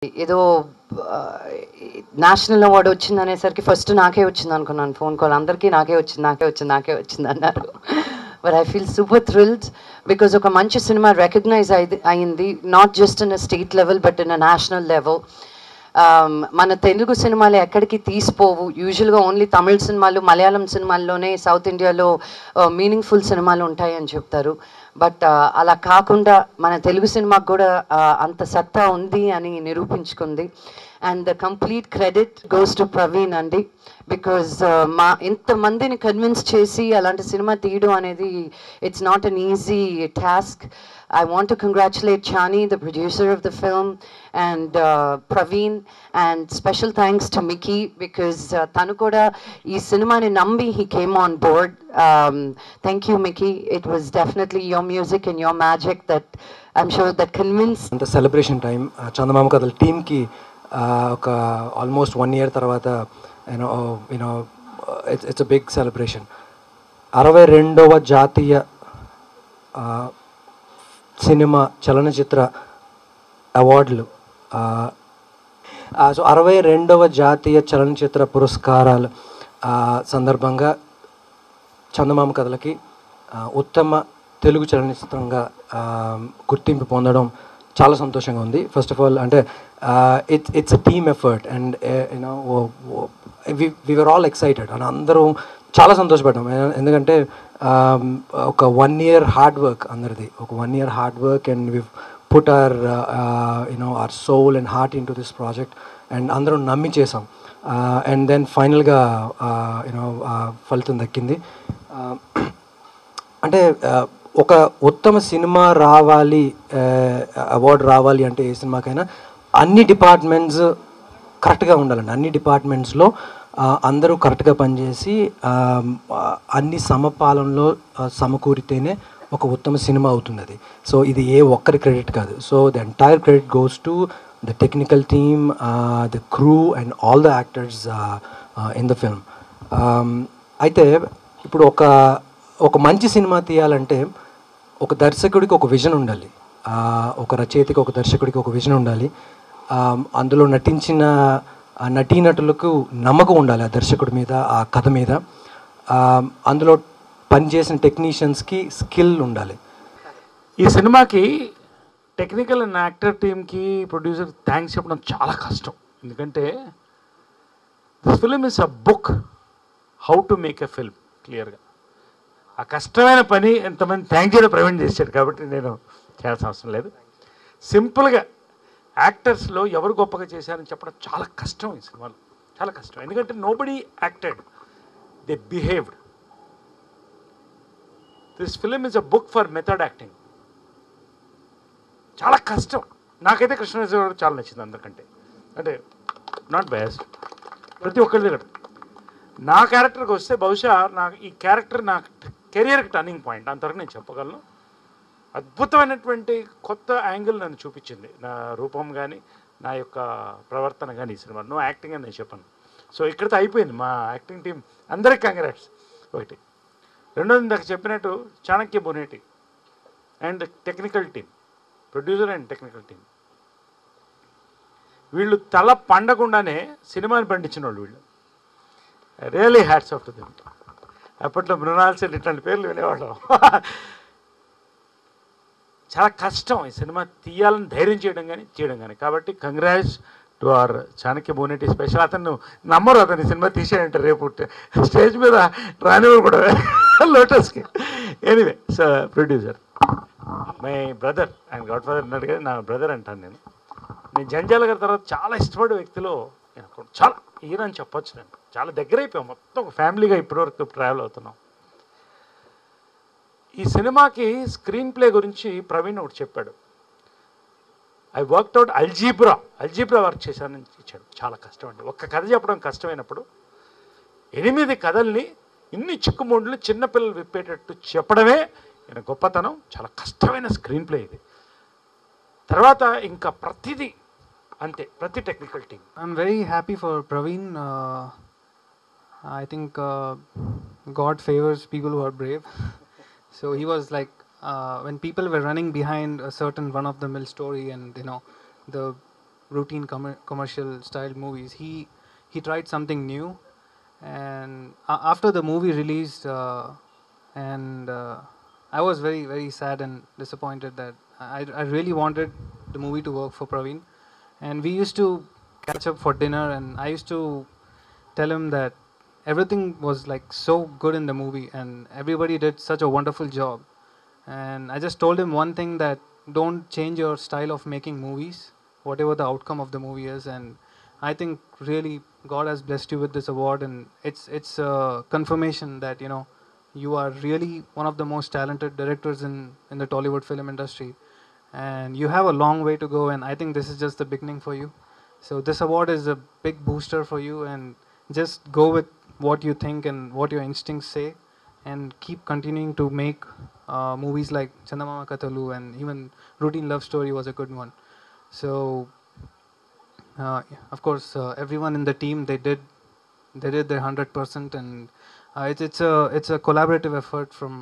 ఏదో national award వచ్చింది అనేసరికి ఫస్ట్ నాకే వచ్చింది అనుకున్నాను ఫోన్ కాల్ అందరికీ నాకే వచ్చింది నాకే వచ్చింది నాకే వచ్చింది అన్నారు but I feel super thrilled because ఒక మంచి సినిమా రికగ్నైజ్ అయింది అయింది not just in a state level but in a national level మన తెలుగు సినిమాలు ఎక్కడికి తీసిపోవు యూజువల్గా ఓన్లీ తమిళ సినిమాలు మలయాళం సినిమాల్లోనే సౌత్ ఇండియాలో మీనింగ్ఫుల్ సినిమాలు ఉంటాయి అని చెప్తారు బట్ అలా కాకుండా మన తెలుగు సినిమాకు కూడా uh, అంత సత్తా ఉంది అని నిరూపించుకుంది and the complete credit goes to Praveen అండి బికాజ్ మా ఇంతమందిని కన్విన్స్ చేసి అలాంటి సినిమా తీయడం అనేది it's not an easy task I want to congratulate Chani, the producer of the film, and uh, Praveen, and special thanks to Mickey because uh, tanu kuda ee cinema ni nambi he came on board. Um, thank you, Mickey. It was definitely your music and your magic that I'm sure that convinced అంత celebration time Chandamama కథల టీమ్కి ఒక almost one year తర్వాత you know you know it's it's a big celebration అరవై రెండవ జాతీయ ఆ, cinema చలనచిత్ర అవార్డులు సో అరవై రెండవ జాతీయ చలనచిత్ర పురస్కారాలు ఆ, సందర్భంగా చందమామ కథలకి ఆ, ఉత్తమ తెలుగు చలనచిత్రంగా ఆ, గుర్తింపు పొందడం చాలా సంతోషంగా ఉంది ఫస్ట్ ఆఫ్ ఆల్ అంటే it's it's a team effort and you know we were all excited అని అందరూ చాలా సంతోషపడ్డాం ఎ- ఎందుకంటే um, ఒక వన్ ఇయర్ హార్డ్ వర్క్ అందరిది ఒక one year hard work and we put our you know our soul and heart into this project and అందరం నమ్మి చేసాం అండ్ దెన్ ఫైనల్గా యూనో ఫలితం దక్కింది Uh, అంటే ఆ, ఒక ఉత్తమ సినిమా రావాలి అవార్డు రావాలి అంటే ఏ సినిమాకైనా అన్ని డిపార్ట్మెంట్స్ కరెక్ట్గా ఉండాలండి అన్ని డిపార్ట్మెంట్స్లో అందరూ కరెక్ట్గా పనిచేసి ఆ, ఆ, అన్ని సమపాలనలో ఆ, సమకూరితేనే ఒక ఉత్తమ సినిమా అవుతుంది అది సో ఇది ఏ ఒక్కరి క్రెడిట్ కాదు so the entire credit goes to the technical team the crew and all the actors in the film అయితే ఇప్పుడు ఒక ఒక మంచి సినిమా తీయాలంటే ఒక దర్శకుడికి ఒక విజన్ ఉండాలి ఆ, ఒక రచయితకి ఒక దర్శకుడికి ఒక విజన్ ఉండాలి ఆ, అందులో నటించిన ఆ నటీనటులకు నమ్మకం ఉండాలి ఆ దర్శకుడి మీద ఆ కథ మీద ఆ, అందులో పనిచేసిన టెక్నీషియన్స్కి స్కిల్ ఉండాలి ఈ సినిమాకి టెక్నికల్ అండ్ యాక్టర్ టీమ్కి ప్రొడ్యూసర్ థ్యాంక్స్ చెప్పడం చాలా కష్టం ఎందుకంటే this film is a book how to make a film క్లియర్గా ఆ కష్టమైన పని ఎంతమంది థ్యాంక్ చేయడం ప్రవీణ్ చేశాడు కాబట్టి నేను చేయాల్సిన అవసరం లేదు సింపుల్గా యాక్టర్స్లో ఎవరు గొప్పగా చేశారని చెప్పడం చాలా కష్టం ఈ సినిమాలో చాలా కష్టం ఎందుకంటే nobody acted they behaved this film is a book for method acting చాలా కష్టం నాకైతే కృష్ణరాజు గారు చాలా నచ్చింది అందరికంటే అంటే నాట్ బయాస్ ప్రతి ఒక్కరి దగ్గర నా క్యారెక్టర్కి వస్తే బహుశా నాకు ఈ క్యారెక్టర్ నా కెరియర్కి టర్నింగ్ పాయింట్ అంతవరకు నేను చెప్పగలను అద్భుతమైనటువంటి కొత్త యాంగిల్ నన్ను చూపించింది నా రూపం కానీ నా యొక్క ప్రవర్తన కానీ ఈ సినిమా నో యాక్టింగ్ అని నేను చెప్పను సో ఇక్కడితో అయిపోయింది మా యాక్టింగ్ టీం అందరికి కంగ్రాట్స్ ఒకటి రెండోది ఇందాక చెప్పినట్టు Chanakya Boneti and technical team producer and technical team వీళ్ళు తల పండకుండానే సినిమాని పండించిన వాళ్ళు వీళ్ళు really hats off to them అప్పట్లో మృణాల్ సెన్ ఇట్లాంటి పేర్లు వినేవాళ్ళం చాలా కష్టం ఈ సినిమా తీయాలని ధైర్యం చేయడం కానీ చేయడం కానీ కాబట్టి congrats to our Chanakya Boneti special అతను నమ్మరు అతని సినిమా తీసేయంట రేపు స్టేజ్ మీద రానివారు కూడా లోటస్కి anyway so producer my brother ఆయన గాడ్ ఫాదర్ అన్నాడు కదా నా బ్రదర్ అంటాను నేను నేను జంజాల గారి తర్వాత చాలా ఇష్టపడే వ్యక్తిలో నేను ఒకడు. చాలా ఈయన అని చెప్పొచ్చు నేను చాలా దగ్గర అయిపోయాం మొత్తం ఒక ఫ్యామిలీగా ఇప్పటివరకు ట్రావెల్ అవుతున్నాం ఈ సినిమాకి స్క్రీన్ ప్లే గురించి ప్రవీణ్ ఒకటి చెప్పాడు I worked out algebra algebra work చేశానని ఇచ్చాడు చాలా కష్టం అండి ఒక్క కథ చెప్పడం కష్టమైనప్పుడు ఎనిమిది కథల్ని ఇన్ని చిక్కుముండ్లు చిన్నపిల్లలు విప్పేటట్టు చెప్పడమే ఈయన గొప్పతనం చాలా కష్టమైన స్క్రీన్ ప్లే ఇది తర్వాత ఇంకా ప్రతిదీ అంతే ప్రతి technical team I'm very happy for Praveen. Uh, I think uh, God favors people who are brave. so he was like, uh, when people were running behind a certain run of the mill story and, you know, the routine commer commercial style movies. He he tried something new, and a after the movie released, uh, and uh, I was very very sad and disappointed that I I really wanted the movie to work for Praveen, and we used to catch up for dinner, and I used to tell him that everything was like so good in the movie, and everybody did such a wonderful job, and I just told him one thing that don't change your style of making movies, whatever the outcome of the movie is, and I think really God has blessed you with this award, and it's it's a confirmation that you know you are really one of the most talented directors in in the Tollywood film industry, and you have a long way to go, and I think this is just the beginning for you. So this award is a big booster for you, and just go with what you think and what your instincts say, and keep continuing to make uh, movies like Chandamama Katalu and even Routine Love Story was a good one. So uh, of course, uh, everyone in the team they did they did their hundred percent, and uh, it's it's a it's a collaborative effort from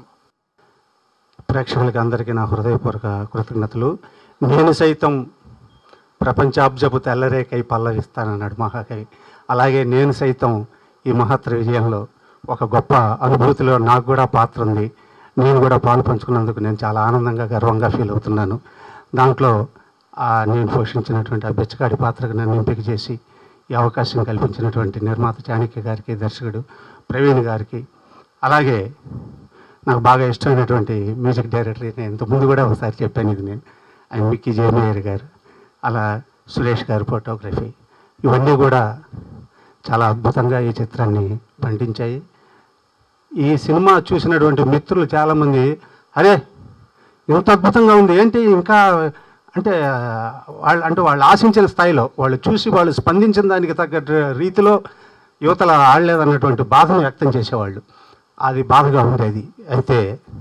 ప్రేక్షకులకి అందరికీ నా హృదయపూర్వక కృతజ్ఞతలు నేను సైతం ప్రపంచాబ్జపు తెల్లరేకై పల్లవిస్తానన్నాడు మహాకవి అలాగే నేను సైతం ఈ మహత్తర విజయంలో ఒక గొప్ప అనుభూతిలో నాకు కూడా పాత్ర ఉంది నేను కూడా పాలు పంచుకున్నందుకు నేను చాలా ఆనందంగా గర్వంగా ఫీల్ అవుతున్నాను దాంట్లో ఆ నేను పోషించినటువంటి ఆ బెచ్చగాడి పాత్రకు నన్ను ఎంపిక చేసి ఈ అవకాశం కల్పించినటువంటి నిర్మాత చాణక్య గారికి దర్శకుడు ప్రవీణ్ గారికి అలాగే నాకు బాగా ఇష్టమైనటువంటి మ్యూజిక్ డైరెక్టర్ నేను ఇంతకుముందు కూడా ఒకసారి చెప్పాను ఇది నేను ఆయన మిక్కీ జేమేయర్ గారు అలా సురేష్ గారు ఫోటోగ్రఫీ ఇవన్నీ కూడా చాలా అద్భుతంగా ఈ చిత్రాన్ని పండించాయి ఈ సినిమా చూసినటువంటి మిత్రులు చాలామంది అరే ఇంత అద్భుతంగా ఉంది ఏంటి ఇంకా అంటే వాళ్ళు అంటే వాళ్ళు ఆశించిన స్థాయిలో వాళ్ళు చూసి వాళ్ళు స్పందించిన దానికి తగ్గ రీతిలో యువతల ఆడలేదన్నటువంటి బాధను వ్యక్తం చేసేవాళ్ళు అది బాధగా ఉండేది అయితే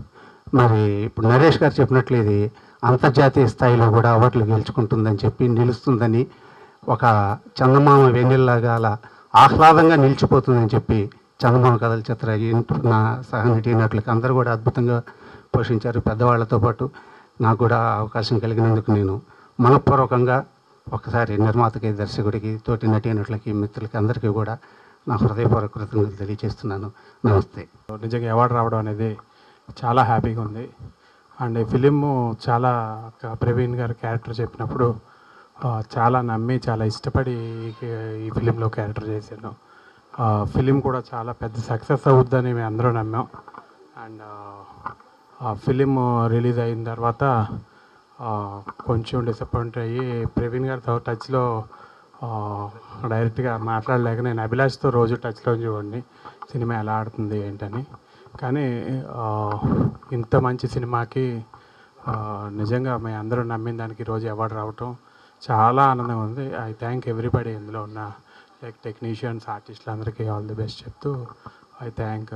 మరి ఇప్పుడు నరేష్ గారు చెప్పినట్లు ఇది అంతర్జాతీయ స్థాయిలో కూడా అవార్డులు గెలుచుకుంటుందని చెప్పి నిలుస్తుందని ఒక చందమామ వెన్నెల్లాగా అలా ఆహ్లాదంగా నిలిచిపోతుందని చెప్పి చందమామ కథల చిత్ర ఇంటి- నా సహ నటీనటులకు అందరూ కూడా అద్భుతంగా పోషించారు పెద్దవాళ్లతో పాటు నాకు కూడా అవకాశం కలిగినందుకు నేను మనఃపూర్వకంగా ఒకసారి నిర్మాతకి దర్శకుడికి తోటి నటీనటులకి మిత్రులకి అందరికీ కూడా నా హృదయపూర్వక కృతజ్ఞతలు తెలియజేస్తున్నాను నమస్తే నిజంగా అవార్డు రావడం అనేది చాలా హ్యాపీగా ఉంది అండ్ ఈ ఫిలిం చాలా క- ప్రవీణ్ గారు క్యారెక్టర్ చెప్పినప్పుడు ఆ, చాలా నమ్మి చాలా ఇష్టపడి ఈ- ఈ ఫిలింలో క్యారెక్టర్ చేశాను ఆ, ఫిలిం కూడా చాలా పెద్ద సక్సెస్ అవుద్దని మేము అందరూ నమ్మాం అండ్ ఆ ఫిలిం రిలీజ్ అయిన తర్వాత ఆ, కొంచెం డిసప్పాయింట్ అయ్యి ప్రవీణ్ గారితో టచ్లో డైరెక్ట్గా మాట్లాడలేక నేను అభిలాష్తో రోజు టచ్లో చూడండి సినిమా ఎలా ఆడుతుంది ఏంటని కానీ ఆ, ఇంత మంచి సినిమాకి ఆ, నిజంగా మేము అందరూ నమ్మిన దానికి ఈరోజు అవార్డు రావటం చాలా ఆనందంగా ఉంది ఐ థ్యాంక్ ఎవ్రీబడి ఇందులో ఉన్న లైక్ టెక్నీషియన్స్ ఆర్టిస్టులు అందరికీ ఆల్ ది బెస్ట్ చెప్తూ I thank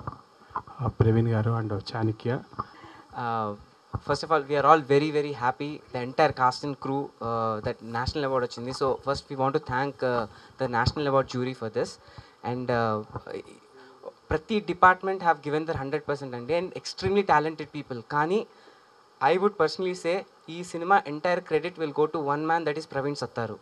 Praveen garu and Chanakya Uh, first of all, we are all very, very happy. The entire cast and crew uh, that national award వచ్చింది. So first, we want to thank uh, the national award jury for this. And uh, ప్రతి department have given their hundred percent అండి and extremely talented people కానీ I would personally say ఈ cinema entire credit will go to one man that is Praveen Sattaru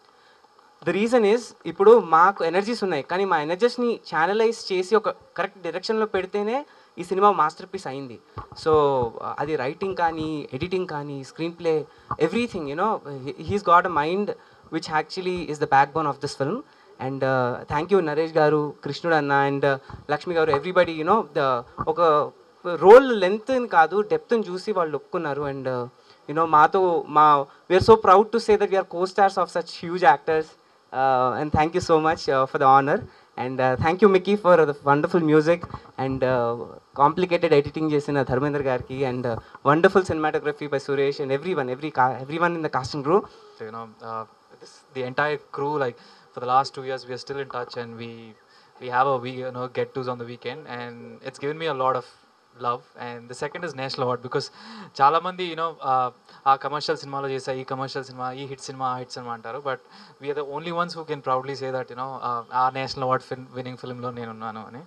the reason is ఇప్పుడు మాకు energies ఉన్నాయి కానీ మా ఎనర్జీస్ని channelise చేసి ఒక కరెక్ట్ డైరెక్షన్లో పెడితేనే ఈ సినిమా మాస్టర్ పీస్ అయింది సో అది రైటింగ్ కానీ ఎడిటింగ్ కానీ screenplay everything you know he's got a mind which actually is the backbone of this film and thank you Naresh garu Krishnudu అన్న and Lakshmi garu everybody you know the ఒక role length కాదు డెప్త్ని చూసి వాళ్ళు ఒప్పుకున్నారు అండ్ యూనో మాతో మా we're so proud to say that we're costars of such huge actors and thank you so much for the honour and thank you Mickey for the wonderful music and complicated editing చేసిన ధర్మేంద్ర గారికి and wonderful cinematography by Suresh and every one every every one in the casting crew So, you know, uh, this, the entire crew, like for the last two years, we are still in touch, and we we have a we you know get tos on the weekend, and it's given me a lot of love. And the second is national award because చాలా మంది you know ఆ commercial సినిమాలో చేసా ఈ commercial cinema ఈ hit cinema ఆ hit cinema అంటారు but we're the only ones who can proudly say that you know uh national award film winning ఫిల్మ్లో నేనున్నాను అని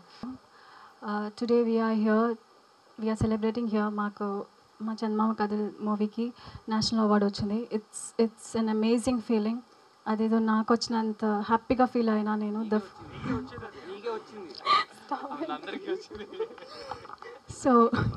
Uh, today we are here, we are celebrating here మాకు మా చందమామ కథల్ మూవీకి నేషనల్ అవార్డ్ వచ్చింది it's it's an amazing feeling అదేదో నాకు వచ్చినంత హ్యాపీగా ఫీల్ అయినా నేను ద సో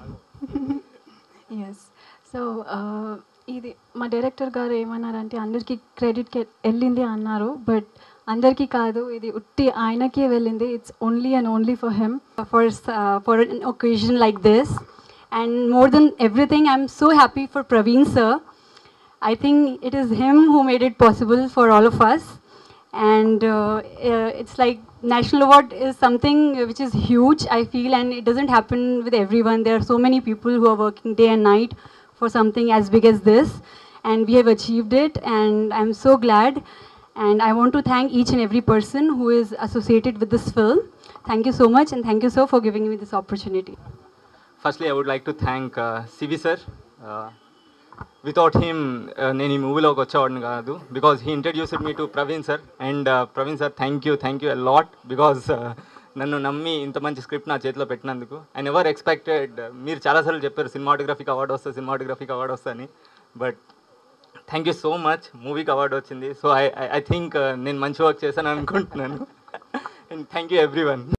ఎస్ సో ఇది మా డైరెక్టర్ గారు ఏమన్నారంటే అందరికీ క్రెడిట్ వెళ్ళింది అన్నారు బట్ అందరికీ కాదు ఇది ఉట్టి ఆయనకే వెళ్ళింది it's only and only for him for uh, for an occasion like this. And more than everything, I'm so happy for Praveen sir. I think it is him who made it possible for all of us. And uh, uh, it's like national award is something which is huge, I feel, and it doesn't happen with everyone. There are so many people who are working day and night for something as big as this, and we have achieved it. And I'm so glad. And I want to thank each and every person who is associated with this film. Thank you so much, and thank you, sir, for giving me this opportunity. Firstly I would like to thank CV sir without him నేను ఈ మూవీలోకి వచ్చేవాడిని కాదు because he introduced me to Praveen sir and Praveen sir thank you thank you lot because నన్ను నమ్మి ఇంత మంచి script నా చేతిలో పెట్టినందుకు ఐ నెవర్ ఎక్స్పెక్టెడ్ మీరు చాలాసార్లు చెప్పారు సినిమాటోగ్రఫీకి అవార్డు వస్తుంది సినిమాటోగ్రఫీకి అవార్డు వస్తుంది but thank you so much మూవీకి అవార్డు వచ్చింది సో ఐ ఐ థింక్ నేను మంచి వర్క్ చేశాను అనుకుంటున్నాను and thank you every one